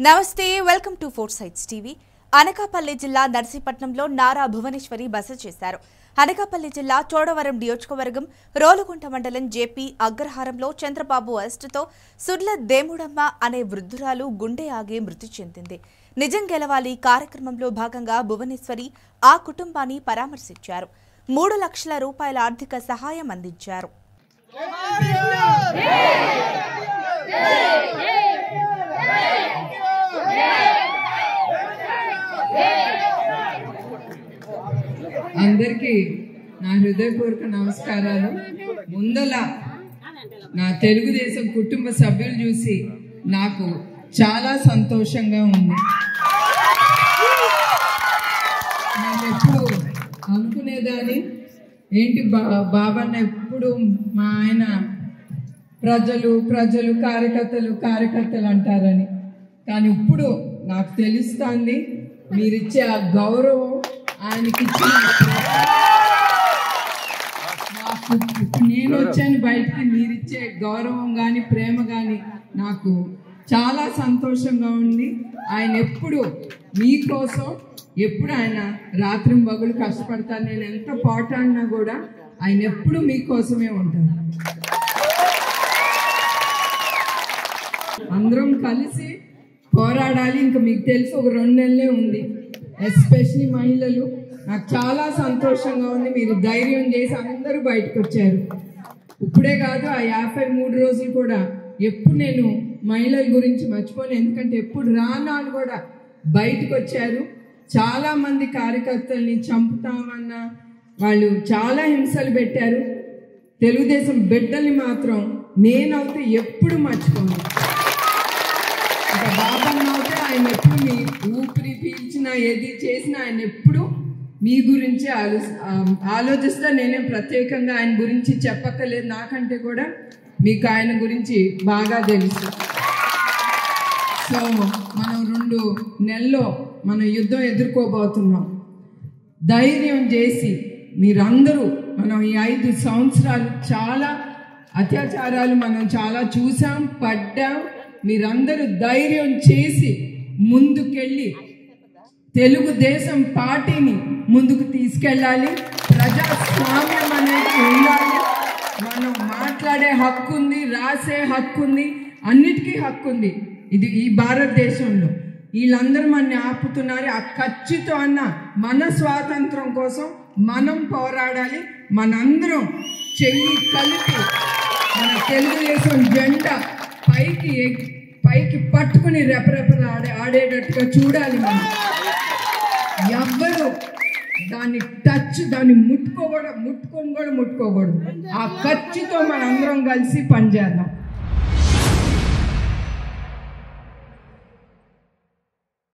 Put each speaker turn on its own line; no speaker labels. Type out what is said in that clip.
నమస్తే welcome to four sides TV Anakapalli జిల్లా నర్సీపట్నంలో నారా భువనేశ్వరి బస చేశారు అనకాపల్లి జిల్లా చోడవరం నియోజకవర్గం రోలుగుంట మండలం జేపీ అగ్రహారంలో చంద్రబాబు అరెస్టుతో సుడ్ల దేముడమ్మ అనే వృద్ధురాలు గుండె ఆగి మృతి చెందింది నిజం గెలవాలి కార్యక్రమంలో భాగంగా భువనేశ్వరి ఆ కుటుంబాన్ని పరామర్శించారు మూడు లక్షల రూపాయల ఆర్థిక సహాయం అందించారు
అందరికీ నా హృదయపూర్వక నమస్కారాలు ముందల నా తెలుగుదేశం కుటుంబ సభ్యులు చూసి నాకు చాలా సంతోషంగా ఉంది నేను ఎప్పుడు అనుకునేదాన్ని ఏంటి బా బాబన్న ఎప్పుడు మా ఆయన ప్రజలు ప్రజలు కార్యకర్తలు కార్యకర్తలు అంటారని కానీ ఇప్పుడు నాకు తెలుస్తుంది మీరిచ్చే ఆ గౌరవం ఆయనకి ఇచ్చిన నాకు ఇప్పుడు నేను వచ్చాను బయటికి మీరిచ్చే గౌరవం కానీ ప్రేమ కానీ నాకు చాలా సంతోషంగా ఉంది ఆయన ఎప్పుడు మీకోసం ఎప్పుడు ఆయన రాత్రి పగులు కష్టపడతారు నేను ఎంత పోటాడినా కూడా ఆయన ఎప్పుడు మీకోసమే ఉంటారు అందరం కలిసి పోరాడాలి ఇంకా మీకు తెలుసు ఒక రెండు నెలలే ఉంది ఎస్పెషలీ మహిళలు నాకు చాలా సంతోషంగా ఉంది మీరు ధైర్యం చేసి అందరూ బయటకు వచ్చారు ఇప్పుడే కాదు ఆ యాభై మూడు రోజులు కూడా ఎప్పుడు నేను మహిళల గురించి మర్చిపోను ఎందుకంటే ఎప్పుడు రానాలు కూడా బయటకు వచ్చారు చాలా మంది కార్యకర్తల్ని చంపుతామన్న వాళ్ళు చాలా హింసలు పెట్టారు తెలుగుదేశం బిడ్డల్ని మాత్రం నేనైతే ఎప్పుడు మర్చిపోను ఇంకా బాబన్న అయితే ఆయన ఎప్పుడు మీ ఊపిరి పీల్చినా ఏది చేసినా ఆయన ఎప్పుడు మీ గురించి ఆలో ఆలోచిస్తా నేనే ప్రత్యేకంగా ఆయన గురించి చెప్పక్కర్లేదు నాకంటే కూడా మీకు ఆయన గురించి బాగా తెలుసు సో మనం రెండు నెలల్లో మనం యుద్ధం ఎదుర్కోబోతున్నాం ధైర్యం చేసి మీరందరూ మనం ఈ ఐదు సంవత్సరాలు చాలా అత్యాచారాలు మనం చాలా చూసాం పడ్డాం మీరందరూ ధైర్యం చేసి ముందుకెళ్ళి తెలుగుదేశం పార్టీని ముందుకు తీసుకెళ్ళాలి ప్రజాస్వామ్యం అనేది ఉండాలి మనం మాట్లాడే హక్కు ఉంది రాసే హక్కు ఉంది అన్నిటికీ హక్కు ఉంది ఇది ఈ భారతదేశంలో వీళ్ళందరూ మనని ఆపుతున్నారు ఆ ఖచ్చితం అన్న మన స్వాతంత్రం కోసం మనం పోరాడాలి మనందరం చెయ్యి కలిపి మన తెలుగుదేశం జెండా పైకి ఎగ్- పైకి పట్టుకుని రెపరెపలు ఆడే ఆడేటట్టుగా చూడాలి మనం ఎవ్వరు దాన్ని టచ్ దాన్ని ముట్టుకోకూడదు ముట్టుకొని కూడా ముట్టుకోకూడదు ఆ ఖర్చుతో మనందరం కలిసి పనిచేద్దాం